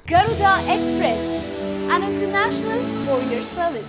Garuda Express, an international courier service.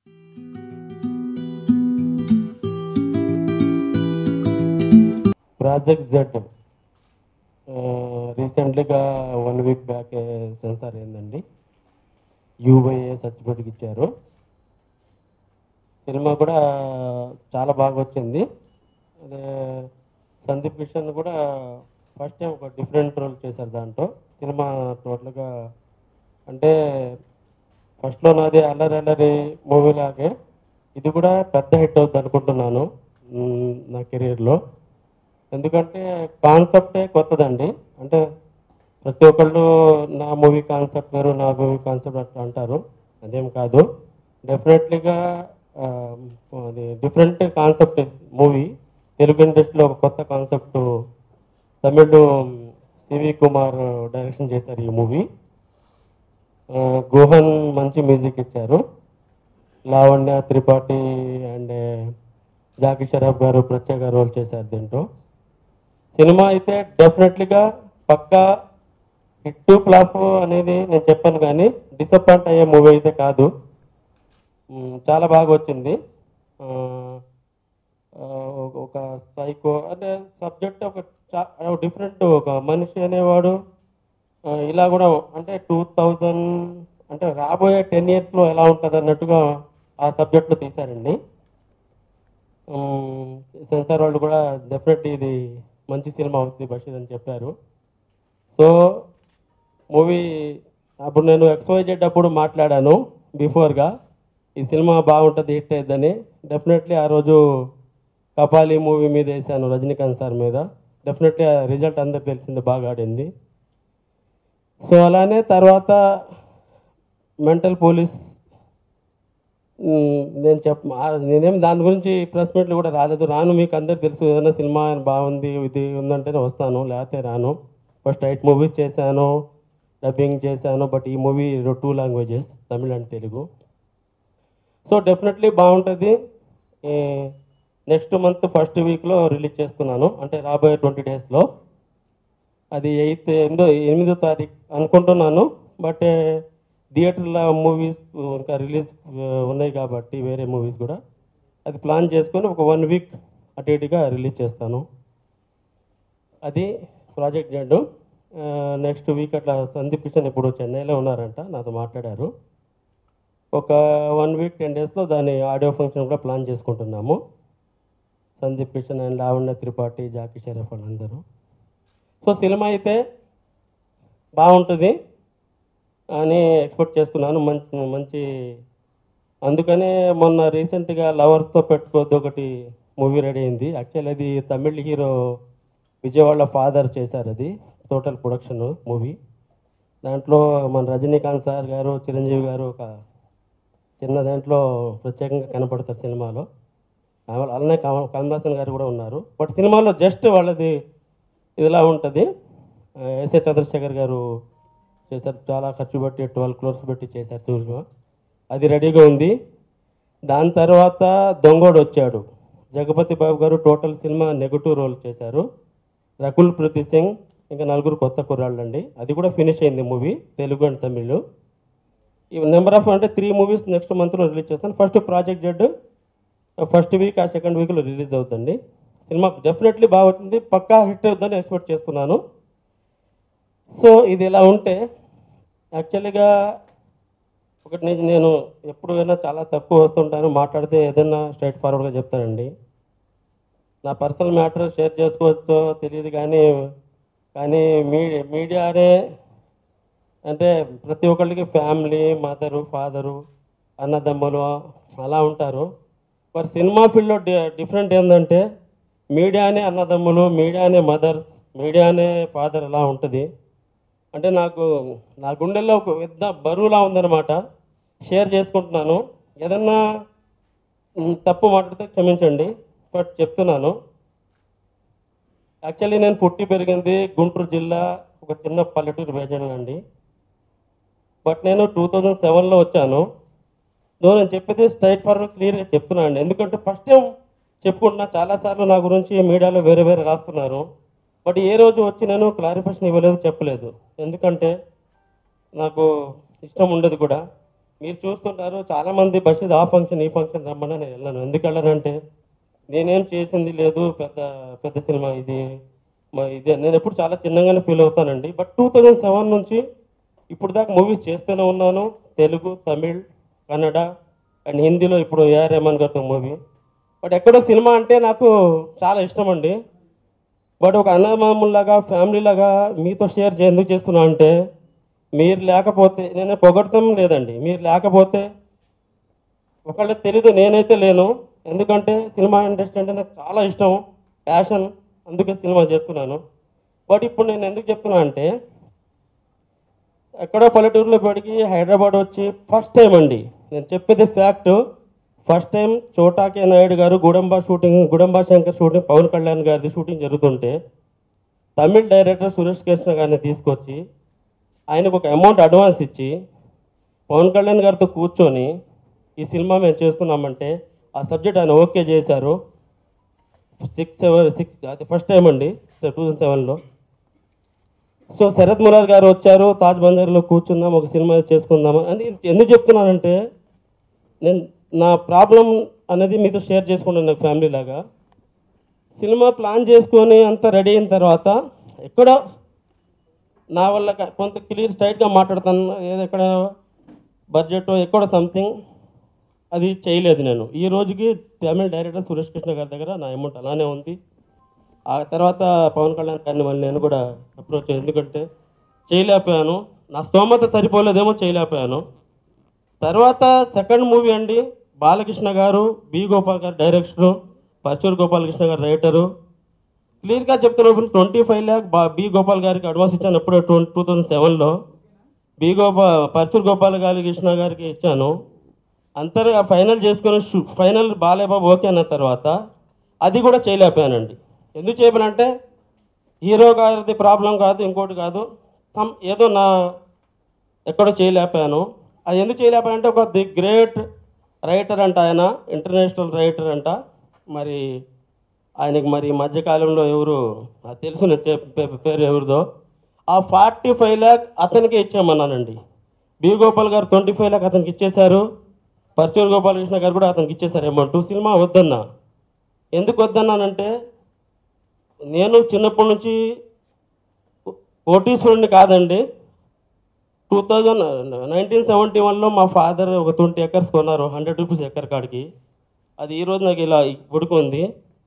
Project Z రీసెంట్లీగా one week back censor అయిందండి U by A certificate ఇచ్చారు cinema కూడా చాలా బాగా వచ్చింది అదే సందీప్ కిషన్ కూడా ఫస్ట్ టైం ఒక డిఫరెంట్ రోల్ చేశారు దాంట్లో సినిమా టోటల్గా అంటే ఫస్ట్లో నాది అల్లరి అల్లరి మూవీ లాగే ఇది కూడా పెద్ద హిట్ అవుతుంది అనుకుంటున్నాను మ్, నా కెరీర్లో ఎందుకంటే కాన్సెప్టే కొత్తదండి అంటే ప్రతి ఒక్కళ్ళు నా మూవీ కాన్సెప్ట్ వేరు నా మూవీ కాన్సెప్ట్ అట్లా అంటారు అదేం కాదు డెఫినెట్లీగా అది డిఫరెంట్ కాన్సెప్ట్ మూవీ తెలుగు ఇండస్ట్రీలో ఒక కొత్త concept Tamil CV Kumar direction చేశారు ఈ మూవీ గుహన్ మంచి మ్యూజిక్ ఇచ్చారు లావణ్య త్రిపాఠి అండ్ జాకీ షరాఫ్ గారు ప్రత్యేక రోల్ చేశారు దీంట్లో సినిమా అయితే డెఫినెట్లీగా పక్కా హిట్ ఫ్లాప్ అనేది నేను చెప్పాను కానీ డిసప్పాయింట్ అయ్యే మూవీ అయితే కాదు మ్, చాలా బాగా వచ్చింది ఆ, ఆ, ఒక- ఒక సైకో అంటే సబ్జెక్ట్ ఒక డిఫరెంట్ ఒక మనిషి అనేవాడు ఆ, ఇలా కూడా అంటే టూ థౌజండ్ అంటే రాబోయే టెన్ ఇయర్స్లో ఎలా ఉంటుంది అన్నట్టుగా ఆ సబ్జెక్ట్లో తీశారండి మ్, సెన్సార్ వాళ్ళు కూడా డెఫినెట్ ఇది మంచి సినిమా అవుతుంది బషీర్ అని చెప్పారు సో మూవీ అప్పుడు నేను ఎక్స్వైజెడ్ అప్పుడు మాట్లాడాను బిఫోర్గా ఈ సినిమా బాగుంటుంది హిట్ అయిద్దని డెఫినెట్లీ ఆ రోజు కపాలి మూవీ మీద వేసాను రజనీకాంత్ సార్ మీద డెఫినెట్లీ ఆ రిజల్ట్ అందరికి తెలిసింది బాగా ఆడింది సో అలానే తర్వాత మెంటల్ పోలీస్ మ్, నేను చెప్ ఆ- నేనేం దాని గురించి ప్రెస్ మీట్లు కూడా రాలేదు రాను మీకు అందరికి తెలుసు ఏదైనా సినిమా బాగుంది ఇది ఉందంటేనే వస్తాను లేకపోతే రాను ఫస్ట్ ఎయిట్ మూవీస్ చేశాను డబ్బింగ్ చేశాను బట్ ఈ movie two languages Tamil and Telugu so definitely బాగుంటుంది నెక్స్ట్ మంత్ ఫస్ట్ వీక్లో రిలీజ్ చేస్తున్నాను అంటే రాబోయే ట్వంటీ డేస్లో అది ఎయిత్ ఎనిమిదో ఎనిమిదో తారీఖు అనుకుంటున్నాను బట్ థియేటర్ల మూవీస్ ఇంకా రిలీజ్ ఉన్నాయి కాబట్టి వేరే మూవీస్ కూడా అది ప్లాన్ చేసుకొని ఒక వన్ వీక్ అటు ఇటుగా రిలీజ్ చేస్తాను అది ప్రాజెక్ట్ జెడ్ నెక్స్ట్ వీక్ అట్లా సందీప్ కిషన్ ఇప్పుడు చెన్నైలో ఉన్నారంట నాతో మాట్లాడారు ఒక వన్ వీక్ టెన్ డేస్లో దాని ఆడియో ఫంక్షన్ కూడా ప్లాన్ చేసుకుంటున్నాము సందీప్ కిషన్ అండ్ లావణ్య త్రిపాఠి జాకీ షరఫ్ వాళ్ళందరూ సో సినిమా అయితే బాగుంటుంది అని ఎక్స్పెక్ట్ చేస్తున్నాను మంచి మంచి అందుకనే మొన్న రీసెంట్గా లవర్స్తో పెట్టుకోవద్దు ఒకటి మూవీ రెడీ అయింది యాక్చువల్ అది తమిళ్ హీరో విజయవాడ ఫాదర్ చేశారు అది టోటల్ ప్రొడక్షన్ మూవీ దాంట్లో మన రజనీకాంత్ సార్ గారు చిరంజీవి గారు ఒక చిన్న దాంట్లో ప్రత్యేకంగా కనపడతారు సినిమాలో అలా- అలానే కమల్ కమల్ హాసన్ గారు కూడా ఉన్నారు బట్ సినిమాలో జస్ట్ వాళ్ళది ఇదిలా ఉంటుంది ఎస్ఏ చంద్రశేఖర్ గారు చేశారు చాలా ఖర్చు పెట్టి ట్వెల్వ్ క్రోర్స్ పెట్టి చేశారు సినిమా అది రెడీగా ఉంది దాని తర్వాత దొంగోడు వచ్చాడు జగపతి బాబు గారు టోటల్ సినిమా నెగటివ్ రోల్ చేశారు రకుల్ ప్రీతి సింగ్ ఇంకా నలుగురు కొత్త కుర్రాళ్ళు అండి అది కూడా ఫినిష్ అయింది మూవీ తెలుగు అండ్ తమిళ్ ఈ నెంబర్ ఆఫ్ అంటే త్రీ మూవీస్ నెక్స్ట్ మంత్లో రిలీజ్ చేస్తాను first project Z first week ఆ సెకండ్ వీక్లో రిలీజ్ అవుతుంది సినిమా డెఫినెట్లీ బాగుంటుంది పక్కా హిట్ అవుతుందని ఎక్స్పెక్ట్ చేస్తున్నాను సో ఇది ఇలా ఉంటే యాక్చువల్గా ఒకటి నేను నేను ఎప్పుడైనా చాలా తక్కువ వస్తుంటాను మాట్లాడితే ఏదైనా స్ట్రైట్ ఫార్వర్డ్గా చెప్తానండి నా పర్సనల్ మ్యాటర్ షేర్ చేసుకోవచ్చో తెలియదు కానీ కానీ మీ మీడియానే అంటే ప్రతి ఒక్కళ్ళకి ఫ్యామిలీ మదరు ఫాదరు అన్నదమ్ములు అలా ఉంటారు మరి సినిమా ఫీల్డ్లో డి డిఫరెంట్ ఏంటంటే మీడియానే అన్నదమ్ములు మీడియానే మదర్ మీడియానే ఫాదర్ అలా ఉంటుంది అంటే నాకు నా గుండెల్లో ఒక పెద్ద బరువులా ఉందన్నమాట షేర్ చేసుకుంటున్నాను ఏదన్నా మ్, తప్పు మాట్లాడితే క్షమించండి బట్ చెప్తున్నాను యాక్చువల్లీ నేను పుట్టి పెరిగింది గుంటూరు జిల్లా ఒక చిన్న పల్లెటూరు వేజన్ అండి బట్ నేను టూ థౌజండ్ సెవెన్లో వచ్చాను సో నేను చెప్పేది స్ట్రైట్ ఫార్వర్డ్ క్లియర్గా చెప్తున్నాను అండి ఎందుకంటే ఫస్ట్ టైం చెప్పుకుంటున్నా చాలాసార్లు నా గురించి మీడియాలో వేరే వేరే రాస్తున్నారు బట్ ఏ రోజు వచ్చి నేను క్లారిఫికేషన్ ఇవ్వలేదు చెప్పలేదు ఎందుకంటే నాకు ఇష్టం ఉండదు కూడా మీరు చూస్తుంటారు చాలా మంది బషీద్ ఆ ఫంక్షన్ ఈ ఫంక్షన్ రమ్మని నేను వెళ్ళాను ఎందుకు వెళ్ళానంటే నేనేం చేసింది లేదు పెద్ద పెద్ద సినిమా ఇది మా ఇది నేను ఎప్పుడు చాలా చిన్నగానే ఫీల్ అవుతానండి బట్ టూ థౌజండ్ సెవెన్ నుంచి ఇప్పుడు దాకా మూవీస్ చేస్తూనే ఉన్నాను తెలుగు తమిళ్ కన్నడ అండ్ హిందీలో ఇప్పుడు ఏఆర్ రెహమాన్ గారితో మూవీ బట్ ఎక్కడో సినిమా అంటే నాకు చాలా ఇష్టం అండి బట్ ఒక అన్నమామూలాగా ఫ్యామిలీ లాగా మీతో షేర్ చే- ఎందుకు చేస్తున్నా అంటే మీరు లేకపోతే నేను పొగడటం లేదండి మీరు లేకపోతే ఒకళ్ళకి తెలీదు నేనైతే లేను ఎందుకంటే సినిమా ఇండస్ట్రీ అంటే నాకు చాలా ఇష్టం ప్యాషన్ అందుకే సినిమా చేస్తున్నాను బట్ ఇప్పుడు నేను ఎందుకు చెప్తున్నా అంటే ఎక్కడో పల్లెటూరులో పడికి హైదరాబాద్ వచ్చి ఫస్ట్ టైం అండి నేను చెప్పేది fact first time Chota K Naidu గారు గుడంబా షూటింగ్ గుడంబా శంకర్ షూటింగ్ పవన్ కళ్యాణ్ గారిది షూటింగ్ జరుగుతుంటే తమిళ్ డైరెక్టర్ సురేష్ కృష్ణ గారిని తీసుకొచ్చి ఆయనకు ఒక అమౌంట్ అడ్వాన్స్ ఇచ్చి పవన్ కళ్యాణ్ గారితో కూర్చొని ఈ సినిమా మేము చేస్తున్నామంటే ఆ సబ్జెక్ట్ ఆయన ఓకే చేశారు సిక్స్ సెవెన్ సిక్స్ అది ఫస్ట్ టైం అండి టూ థౌజండ్ సెవెన్లో సో శరత్ మురార్ గారు వచ్చారు తాజ్ బంజార్లో కూర్చుందాం ఒక సినిమా చేసుకుందాం అని ఎందుకు చెప్తున్నానంటే నేను నా ప్రాబ్లం అనేది మీతో షేర్ చేసుకున్నాను నాకు ఫ్యామిలీ లాగా సినిమా ప్లాన్ చేసుకొని అంతా రెడీ అయిన తర్వాత ఎక్కడో నా వల్ల క- కొంత క్లియర్ స్ట్రైట్గా మాట్లాడుతాను ఏదో ఎక్కడ బడ్జెట్ ఎక్కడ సంథింగ్ అది చేయలేదు నేను ఈ రోజుకి తమిళ డైరెక్టర్ సురేష్ కృష్ణ గారి దగ్గర నా అమౌంట్ అలానే ఉంది ఆ తర్వాత పవన్ కళ్యాణ్ గారిని మళ్ళీ నేను కూడా అప్రోచ్ ఎందుకంటే చేయలేకపోయాను నా స్తోమత సరిపోలేదేమో చేయలేకపోయాను తర్వాత సెకండ్ మూవీ అండి బాలకృష్ణ గారు బి గోపాల్ గారు డైరెక్టరు పచ్చూరు గోపాలకృష్ణ గారు రైటరు క్లియర్గా చెప్తున్నప్పుడు ట్వంటీ ఫైవ్ ల్యాక్ బా బి గోపాల్ గారికి అడ్వాన్స్ ఇచ్చాను ఎప్పుడు టూ టూ థౌజండ్ సెవెన్లో బి గోపాల్ పచ్చూరు గోపాల్ గారి కృష్ణ గారికి ఇచ్చాను అంతగా ఫైనల్ చేసుకుని షూ- ఫైనల్ బాలేబాబు ఓకే అన్న తర్వాత అది కూడా చేయలేకపోయానండి ఎందుకు చేయలేనంటే హీరో గారిది ప్రాబ్లం కాదు ఇంకోటి కాదు సమ్- ఏదో నా ఎక్కడో చేయలేకపోయాను అది ఎందుకు చేయలేకపోయానంటే ఒక ది గ్రేట్ రైటర్ అంట ఆయన ఇంటర్నేషనల్ రైటర్ అంట మరి ఆయనకి మరి ఈ మధ్యకాలంలో ఎవరు నాకు తెలుసు నేను చెప్- పే- పేరు ఎవరిదో ఆ ఫార్టీ ఫైవ్ ల్యాక్ అతనికే ఇచ్చామన్నానండి బి గోపాల్ గారు ట్వంటీ ఫైవ్ ల్యాక్ అతనికి ఇచ్చేశారు పర్చూరు గోపాలకృష్ణ గారు కూడా అతనికి ఇచ్చేశారు అమౌంట్ సినిమా వద్దన్నా ఎందుకు వద్దన్నానంటే నేను చిన్నప్పటి నుంచి కోటీశ్వరుని కాదండి టూ థౌజండ్ నైన్టీన్ సెవెంటీ వన్లో మా ఫాదర్ ఒక ట్వంటీ ఎకర్స్ కొన్నారు హండ్రెడ్ రూపీస్ ఎకర్ కాడికి అది ఈ రోజు నాకు ఇలా ఉడుకుంది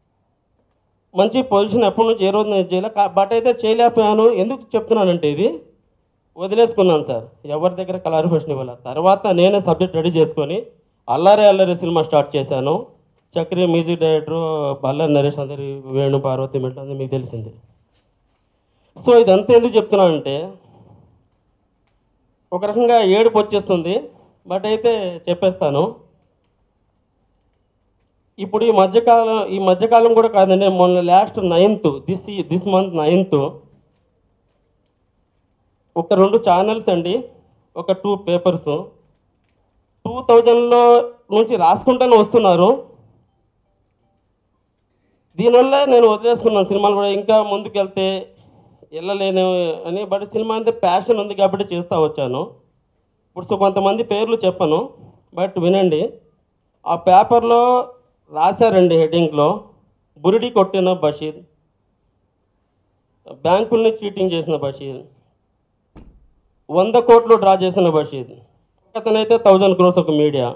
మంచి పొజిషన్ ఎప్పటి నుంచి ఏ రోజు నేను చేయలే కా- బట్ అయితే చేయలేకపోయాను ఎందుకు చెప్తున్నానంటే ఇది వదిలేసుకున్నాను సార్ ఎవరి దగ్గర క్లారిఫికేషన్ ఇవ్వాలి తర్వాత నేనే సబ్జెక్ట్ రెడీ చేసుకొని అల్లారే అల్లరి సినిమా స్టార్ట్ చేశాను చక్రి మ్యూజిక్ డైరెక్టర్ బల్లారి నరేష్ అందరి వేణు పార్వతి మెట్ అందరి మీకు తెలిసింది సో ఇదంతా ఎందుకు చెప్తున్నానంటే ఒక రకంగా ఏడుపు వచ్చేస్తుంది బట్ అయితే చెప్పేస్తాను ఇప్పుడు ఈ మధ్యకాలం ఈ మధ్యకాలం కూడా కాదండి మొన్న last ninth this this month ninth ఒక రెండు ఛానల్స్ అండి ఒక టూ పేపర్స్ టూ థౌజండ్లో నుంచి రాసుకుంటూనే వస్తున్నారు దీనివల్ల నేను వదిలేసుకున్నాను సినిమాలు కూడా ఇంకా ముందుకెళ్తే వెళ్ళలేను అని బట్ సినిమా అంటే ప్యాషన్ ఉంది కాబట్టి చేస్తూ వచ్చాను ఇప్పుడు సో కొంతమంది పేర్లు చెప్పను బట్ వినండి ఆ పేపర్లో రాశారండి హెడ్డింగ్లో బురిడి కొట్టిన బషీర్ బ్యాంకుల్ని చీటింగ్ చేసిన బషీర్ వంద కోట్లు డ్రా చేసిన బషీర్ అతనైతే థౌజండ్ క్రోర్స్ ఒక మీడియా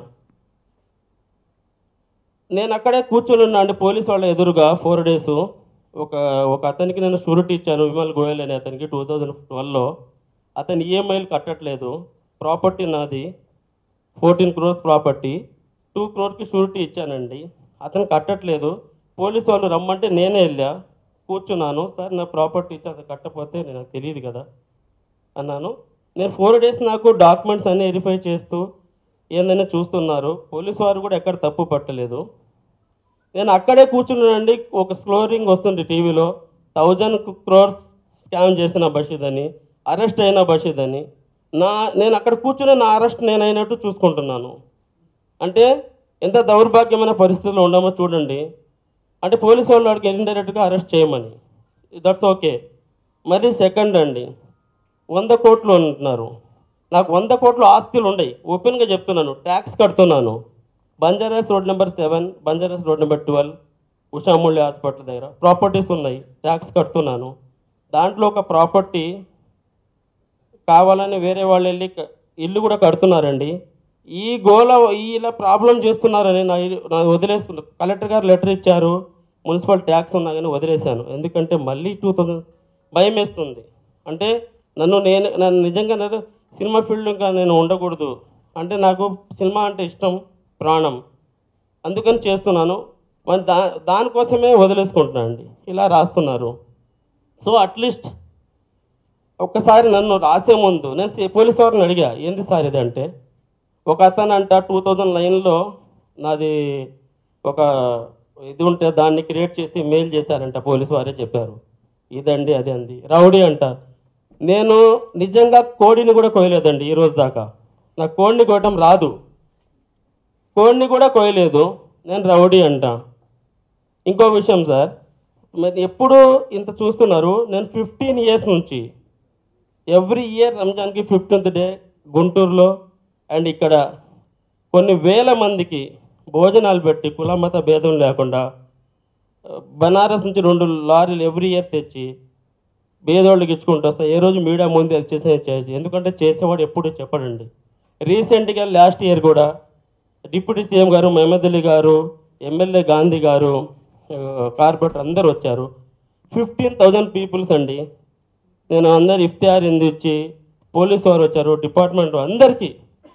నేను అక్కడే కూర్చొని ఉన్నా అండి పోలీస్ వాళ్ళ ఎదురుగా ఫోర్ డేస్ ఒక ఒక అతనికి నేను షూరిటీ ఇచ్చాను విమల్ గోయల్ అనే అతనికి టూ థౌజండ్ ట్వెల్వ్లో అతను ఈఎంఐలు కట్టట్లేదు ప్రాపర్టీ నాది ఫోర్టీన్ క్రోర్స్ ప్రాపర్టీ టూ క్రోర్కి షూరిటీ ఇచ్చానండి అతను కట్టట్లేదు పోలీస్ వాళ్ళు రమ్మంటే నేనే వెళ్ళా కూర్చున్నాను సార్ నా ప్రాపర్టీ ఇచ్చి అతను కట్టకపోతే నాకు తెలియదు కదా అన్నాను నేను ఫోర్ డేస్ నాకు డాక్యుమెంట్స్ అన్ని వెరిఫై చేస్తూ ఏందని చూస్తున్నారు పోలీసు వారు కూడా ఎక్కడ తప్పు పట్టలేదు నేను అక్కడే కూర్చున్నానండి ఒక స్లోరింగ్ వస్తుంది టీవీలో థౌజండ్ క్రోర్స్ స్కామ్ చేసిన బషీద్ అని అరెస్ట్ అయిన బషీద్ అని నా నేను అక్కడ కూర్చుని నా అరెస్ట్ నేనైనట్టు చూసుకుంటున్నాను అంటే ఎంత దౌర్భాగ్యమైన పరిస్థితుల్లో ఉండమో చూడండి అంటే పోలీసు వాళ్ళు వాడికి ఇండైరెక్ట్గా అరెస్ట్ చేయమని దట్స్ ఓకే మరి సెకండ్ అండి వంద కోట్లు అంటున్నారు నాకు వంద కోట్ల ఆస్తులు ఉన్నాయి ఓపెన్గా చెప్తున్నాను ట్యాక్స్ కడుతున్నాను Banjaras road number seven Banjaras road number twelve Ushamulya hospital దగ్గర ప్రాపర్టీస్ ఉన్నాయి ట్యాక్స్ కడుతున్నాను దాంట్లో ఒక ప్రాపర్టీ కావాలని వేరే వాళ్ళు వెళ్ళి క- ఇల్లు కూడా కడుతున్నారండి ఈ గోల ఈ ఇలా ప్రాబ్లం చేస్తున్నారని నా ఇల్లు- నా వదిలేసుకున్నా కలెక్టర్ గారు లెటర్ ఇచ్చారు మున్సిపల్ ట్యాక్స్ ఉన్నా కానీ వదిలేశాను ఎందుకంటే మళ్ళీ టూ థౌజండ్ భయం వేస్తుంది అంటే నన్ను నేను నన్ను నిజంగా నేను సినిమా ఫీల్డ్ ఇంకా నేను ఉండకూడదు అంటే నాకు సినిమా అంటే ఇష్టం ప్రాణం అందుకని చేస్తున్నాను మరి దా దానికోసమే వదిలేసుకుంటున్నాను అండి ఇలా రాస్తున్నారు సో అట్లీస్ట్ ఒక్కసారి నన్ను రాసే ముందు నేను సి- పోలీస్ వారిని అడిగా ఏంది సార్ ఇది అంటే ఒక అతను అంట టూ థౌజండ్ నైన్లో నాది ఒక ఇది ఉంటే దాన్ని క్రియేట్ చేసి మెయిల్ చేశారంట పోలీస్ వారే చెప్పారు ఇదండి అది అంది రౌడీ అంట నేను నిజంగా కోడిని కూడా కోయలేదండి ఈ రోజు దాకా నాకు కోడిని కోయటం రాదు కోడిని కూడా కోయలేదు నేను రౌడీ అంట ఇంకో విషయం సార్ మరి ఎప్పుడు ఇంత చూస్తున్నారు నేను ఫిఫ్టీన్ ఇయర్స్ నుంచి ఎవ్రీ ఇయర్ రంజాన్కి ఫిఫ్టీన్త్ డే గుంటూరులో అండ్ ఇక్కడ కొన్ని వేల మందికి భోజనాలు పెట్టి కుల మత భేదం లేకుండా ఆ, బనారస్ నుంచి రెండు లారీలు ఎవ్రీ ఇయర్ తెచ్చి పేదోళ్ళకి ఇచ్చుకుంటూ వస్తా ఏ రోజు మీడియా ముందు అది చేసే చేసి ఎందుకంటే చేసేవాడు ఎప్పుడు చెప్పడండి రీసెంట్గా లాస్ట్ ఇయర్ కూడా డిప్యూటీ సీఎం గారు మహమ్మద్ అలీ గారు ఎమ్మెల్యే గాంధీ గారు ఆ, కార్పొరేటర్ అందరూ వచ్చారు ఫిఫ్టీన్ థౌజండ్ పీపుల్స్ అండి నేను అందరు ఇఫ్తియార్ ఇచ్చి పోలీసు వారు వచ్చారు డిపార్ట్మెంట్ అందరికీ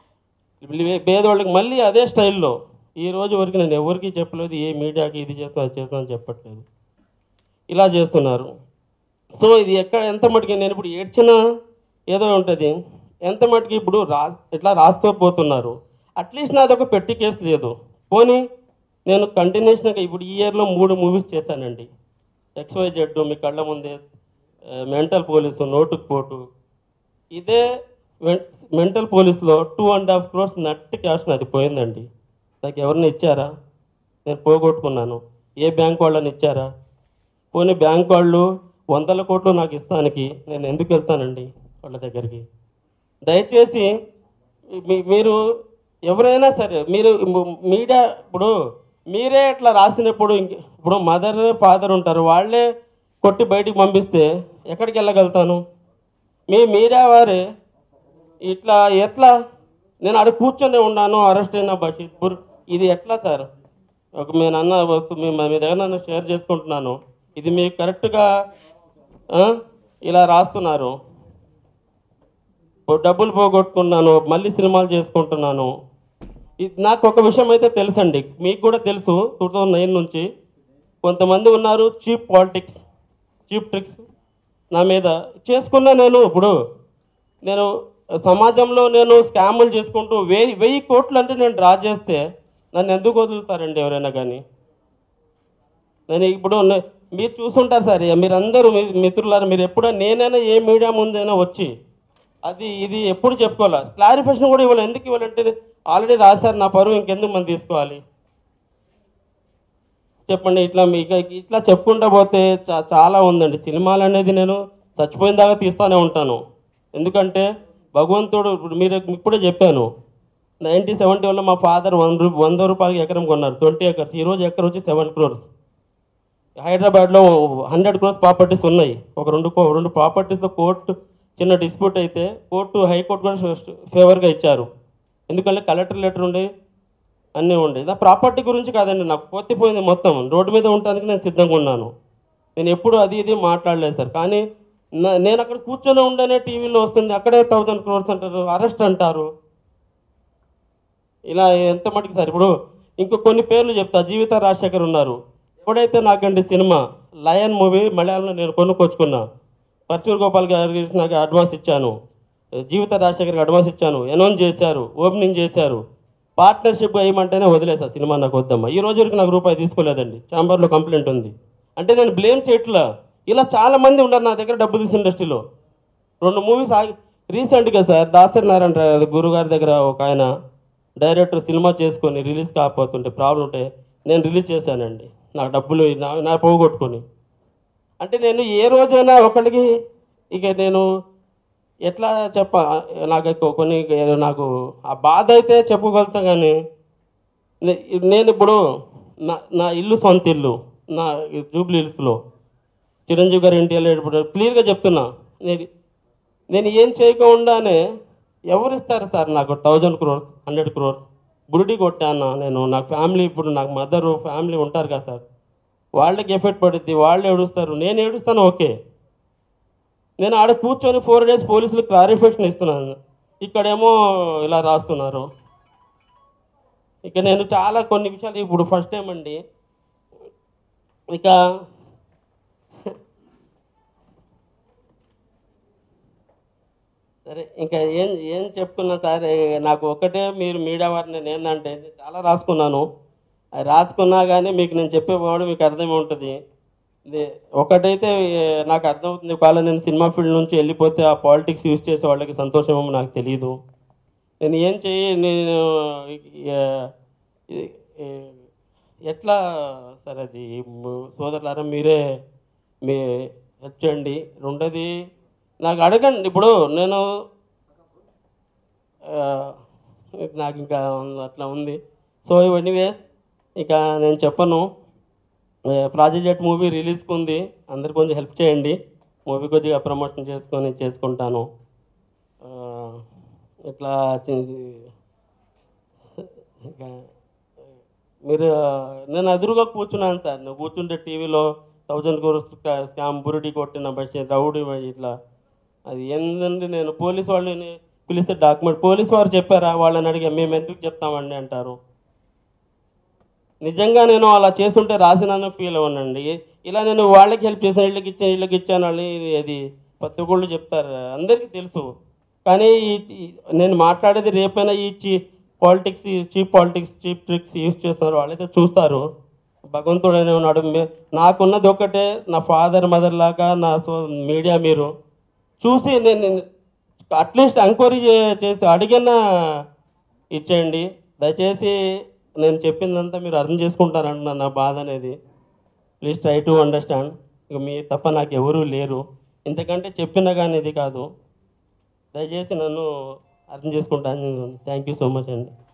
పేదవాళ్ళకి మళ్ళీ అదే స్టైల్లో ఈ రోజు వరకు నేను ఎవరికి చెప్పలేదు ఏ మీడియాకి ఇది చేస్తున్నా అది చేస్తున్నా అని చెప్పట్లేదు ఇలా చేస్తున్నారు సో ఇది ఎక్కడ ఎంత మటుకి నేను ఇప్పుడు ఏడ్చినా ఏదో ఉంటుంది ఎంత మటుకి ఇప్పుడు రా ఇట్లా రాస్తూ పోతున్నారు అట్లీస్ట్ నాది ఒక పెట్టి కేసు లేదు పోనీ నేను కంటిన్యూషన్గా ఇప్పుడు ఈ ఇయర్లో మూడు మూవీస్ చేశానండి ఎక్స్వై జెడ్ మీ కళ్ళ ముందే మెంటల్ పోలీసు నోటుకు పోటు ఇదే మెంటల్ పోలీస్లో టూ అండ్ హాఫ్ క్రోర్స్ నట్టి క్యాష్ నాది పోయిందండి నాకు ఎవరిని ఇచ్చారా నేను పోగొట్టుకున్నాను ఏ బ్యాంక్ వాళ్ళని ఇచ్చారా పోనీ బ్యాంక్ వాళ్ళు వందల కోట్లు నాకు ఇస్తానికి నేను ఎందుకు వెళ్తానండి వాళ్ళ దగ్గరికి దయచేసి మీ- మీరు ఎవరైనా సరే మీరు ము- మీడియా ఇప్పుడు మీరే ఇట్లా రాసినప్పుడు ఇంక- ఇప్పుడు మదర్ ఫాదర్ ఉంటారు వాళ్ళే కొట్టి బయటికి పంపిస్తే ఎక్కడికి వెళ్ళగలుగుతాను మీ మీడియా వారే ఇట్లా ఎట్లా నేను అక్కడ కూర్చొని ఉన్నాను అరెస్ట్ అయిన బషీద్పూర్ ఇది ఎట్లా సార్ ఒక నేను అన్న వస్తు మీ మీ దగ్గర నన్ను షేర్ చేసుకుంటున్నాను ఇది మీకు కరెక్ట్గా ఆ, ఇలా రాస్తున్నారు ఓ డబ్బులు పోగొట్టుకున్నాను మళ్ళీ సినిమాలు చేసుకుంటున్నాను ఇది నాకు ఒక విషయం అయితే తెలుసండి మీకు కూడా తెలుసు టూ థౌజండ్ నైన్ నుంచి కొంతమంది ఉన్నారు చీప్ పాలిటిక్స్ చీప్ ట్రిక్స్ నా మీద చేసుకున్నా నేను ఇప్పుడు నేను సమాజంలో నేను స్కాములు చేసుకుంటూ వెయ్యి వెయ్యి కోట్లు అంటే నేను డ్రా చేస్తే నన్ను ఎందుకు వదులుతారండి ఎవరైనా కానీ నేను ఇప్పుడు నే- మీరు చూసుంటారు సార్ మీరందరూ మీ మిత్రులారు మీరు ఎప్పుడైనా నేనైనా ఏ మీడియా ముందైనా వచ్చి అది ఇది ఎప్పుడు చెప్పుకోవాలి క్లారిఫికేషన్ కూడా ఇవ్వాలి ఎందుకు ఇవ్వాలంటే ఆల్రెడీ రాశారు నా పరువు ఇంకెందుకు మనం తీసుకోవాలి చెప్పండి ఇట్లా మీకు ఇట్లా చెప్పుకుంటా పోతే చా- చాలా ఉందండి సినిమాలు అనేది నేను చచ్చిపోయిన దాకా తీస్తూనే ఉంటాను ఎందుకంటే భగవంతుడు ఇప్పుడు మీరు ఇప్పుడే చెప్పాను నైన్టీన్ సెవెంటీ వన్లో మా ఫాదర్ వన్ రూ వంద రూపాయలకి ఎకరం కొన్నారు ట్వంటీ ఎకర్స్ ఈ రోజు ఎకర్ వచ్చి సెవెన్ క్రోర్స్ హైదరాబాద్లో హండ్రెడ్ క్రోర్స్ ప్రాపర్టీస్ ఉన్నాయి ఒక రెండు కో- రెండు ప్రాపర్టీస్లో కోర్టు చిన్న డిస్ప్యూట్ అయితే కోర్టు హైకోర్టు కూడా ఫేవర్గా ఇచ్చారు ఎందుకంటే కలెక్టర్ లెటర్ ఉండే అన్నీ ఉండే నా ప్రాపర్టీ గురించి కాదండి నాకు పోతిపోయింది మొత్తం రోడ్డు మీద ఉండడానికి నేను సిద్ధంగా ఉన్నాను నేను ఎప్పుడు అది ఇది మాట్లాడలేదు సార్ కానీ నా- నేను అక్కడ కూర్చొని ఉండనే టీవీలో వస్తుంది అక్కడే థౌజండ్ క్రోర్స్ అంటారు అరెస్ట్ అంటారు ఇలా ఎంత మటుకు సార్ ఇప్పుడు ఇంకో కొన్ని పేర్లు చెప్తా జీవిత రాజశేఖర్ ఉన్నారు ఎప్పుడైతే నాకండి సినిమా లయన్ మూవీ మలయాళంలో నేను కొనుక్కొచ్చుకున్నా పర్చూర్ గోపాల్ గారికి నాకు అడ్వాన్స్ ఇచ్చాను జీవిత రాజశేఖర్కి అడ్వాన్స్ ఇచ్చాను అనౌన్స్ చేశారు ఓపెనింగ్ చేశారు పార్ట్నర్షిప్ వేయమంటేనే వదిలేసా సినిమా నాకు వద్దమ్మా ఈ రోజు వరకు నాకు రూపాయి తీసుకోలేదండి ఛాంబర్లో కంప్లైంట్ ఉంది అంటే నేను బ్లేమ్ చేయట్లా ఇలా చాలా మంది ఉన్నారు నా దగ్గర డబ్బు తీసి ఇండస్ట్రీలో రెండు మూవీస్ ఆగి రీసెంట్గా సార్ దాసరి నారాయణ రావు గురుగారి దగ్గర ఒక ఆయన డైరెక్టర్ సినిమా చేసుకొని రిలీజ్ కాకపోతుంటే ప్రాబ్లం ఉంటే నేను రిలీజ్ చేశానండి నాకు డబ్బులు నా నా పోగొట్టుకొని అంటే నేను ఏ రోజైనా ఒకరికి ఇక నేను ఎట్లా చెప్ప నాకు ఎక్కువ కొన్ని ఏదో నాకు ఆ బాధ అయితే చెప్పగలుగుతా కానీ నే- నేను ఇప్పుడు నా నా ఇల్లు సొంత ఇల్లు నా జూబ్లీ హిల్స్లో చిరంజీవి గారు ఎన్టీఆర్ ఇప్పుడు క్లియర్గా చెప్తున్నా నేను నేను ఏం చేయకుండానే ఎవరు ఇస్తారు సార్ నాకు థౌజండ్ క్రోర్స్ హండ్రెడ్ క్రోర్స్ బురుడి కొట్టాను నేను నా ఫ్యామిలీ ఇప్పుడు నాకు మదరు ఫ్యామిలీ ఉంటారు కదా సార్ వాళ్ళకి ఎఫెక్ట్ పడుద్ది వాళ్ళు ఏడుస్తారు నేను ఏడుస్తాను ఓకే నేను ఆడ కూర్చొని ఫోర్ డేస్ పోలీసులు క్లారిఫికేషన్ ఇస్తున్నాను ఇక్కడేమో ఇలా రాస్తున్నారు ఇక నేను చాలా కొన్ని విషయాలు ఇప్పుడు ఫస్ట్ టైం అండి ఇక సరే ఇంకా ఏం ఏం చెప్పుకున్నా సరే నాకు ఒకటే మీరు మీడియా వారిని నేను ఏంటంటే చాలా రాసుకున్నాను అది రాసుకున్నా కానీ మీకు నేను చెప్పేవాడు మీకు అర్థమే ఉంటుంది ఇది ఒకటైతే ఏ, నాకు అర్థమవుతుంది ఒకవేళ నేను సినిమా ఫీల్డ్ నుంచి వెళ్ళిపోతే ఆ పాలిటిక్స్ యూజ్ చేసే వాళ్ళకి సంతోషమేమో నాకు తెలియదు నేను ఏం చెయ్యి నేను ఏ, ఇది, ఏ, ఎట్లా సార్ అది ము- సోదరులారా మీరే మీ హెల్ప్ చేయండి రెండోది నాకు అడగండి ఇప్పుడు నేను ఆ, నాకు ఇంకా అట్లా ఉంది సో ఎనీవే ఇక నేను చెప్పను ప్రాజెక్ట్ జెట్ మూవీ రిలీజ్కి ఉంది అందరు కొంచెం హెల్ప్ చేయండి మూవీ కొద్దిగా ప్రమోషన్ చేసుకొని చేసుకుంటాను ఆ, ఇట్లా చేసి- ఇంకా మీరు నేను ఎదురుగా కూర్చున్నాను సార్ నువ్వు కూర్చుంటే టీవీలో థౌజండ్ క్రోర్స్ స్కామ్ బురుడి కొట్టిన బస్ రౌడీ ఇట్లా అది ఏంటంటే నేను పోలీస్ వాళ్ళని పిలిస్తే డాక్యుమెంట్ పోలీస్ వారు చెప్పారా వాళ్ళని అడిగి మేము ఎందుకు చెప్తామండి అంటారు నిజంగా నేను అలా చేస్తుంటే రాసినాను ఫీల్ అవ్వనండి ఇలా నేను వాళ్ళకి హెల్ప్ చేశాను వీళ్ళకి ఇచ్చాను వీళ్ళకి ఇచ్చాను అని అది ప్రతి ఒక్కళ్ళు చెప్తారు అందరికీ తెలుసు కానీ ఈ- ఈ- నేను మాట్లాడేది రేపైనా ఈ చీ politics cheap politics cheap tricks use చేస్తున్నారు వాళ్ళైతే చూస్తారు భగవంతుడు అనే ఉన్నాడు మే- నాకున్నది ఒకటే నా ఫాదర్ మదర్ లాగా నా సో మీడియా మీరు చూసి నేను అట్లీస్ట్ ఎంక్వైరీ చేసి అడిగిన ఇచ్చేయండి దయచేసి నేను చెప్పిందంతా మీరు అర్థం చేసుకుంటారంటున్నాను నా బాధ అనేది ప్లీజ్ ట్రై టు అండర్స్టాండ్ ఇక మీ తప్ప నాకు ఎవరూ లేరు ఇంతకంటే చెప్పినా కానీ ఇది కాదు దయచేసి నన్ను అర్థం చేసుకుంటాను థ్యాంక్ యూ సో మచ్ అండి